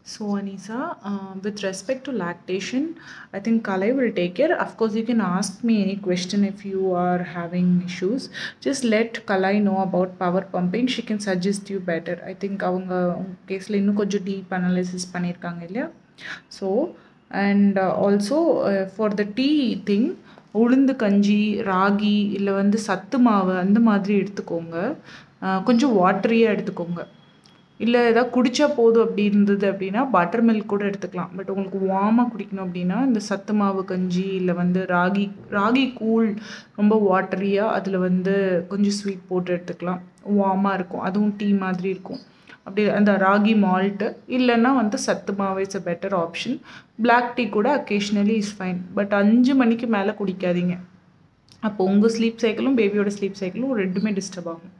So, Anisa, uh, with respect to lactation, I think Kalai will take care. Of course, you can ask me any question if you are having issues. Just let Kalai know about power pumping. She can suggest you better. I think அவங்க கேஸில் இன்னும் கொஞ்சம் deep analysis பண்ணியிருக்காங்க இல்லையா so and also for the tea thing உளுந்து கஞ்சி ராகி இல்லை வந்து சத்து மாவு அந்த மாதிரி எடுத்துக்கோங்க அஹ் கொஞ்சம் வாட்டரியாக எடுத்துக்கோங்க இல்லை ஏதாவது குடித்தா போதும் அப்படி இருந்தது அப்படின்னா பட்டர் மில்க் கூட எடுத்துக்கலாம் பட் உங்களுக்கு வார்மாக குடிக்கணும் அப்படின்னா இந்த சத்து மாவு கஞ்சி இல்லை வந்து ராகி ராகி கூழ் ரொம்ப வாட்டரியாக அதில் வந்து கொஞ்சம் ஸ்வீட் போட்டு எடுத்துக்கலாம் வார்மாக இருக்கும் அதுவும் டீ மாதிரி இருக்கும் அப்படி அந்த ராகி மால்ட்டு இல்லைன்னா வந்து சத்து மாவு it's a better option black tea கூட அக்கேஷ்னலி இஸ் ஃபைன் பட் அஞ்சு மணிக்கு மேலே குடிக்காதீங்க அப்போ உங்கள் ஸ்லீப் சைக்கிளும் பேபியோட ஸ்லீப் சைக்கிளும் ரெண்டுமே டிஸ்டர்ப் ஆகும்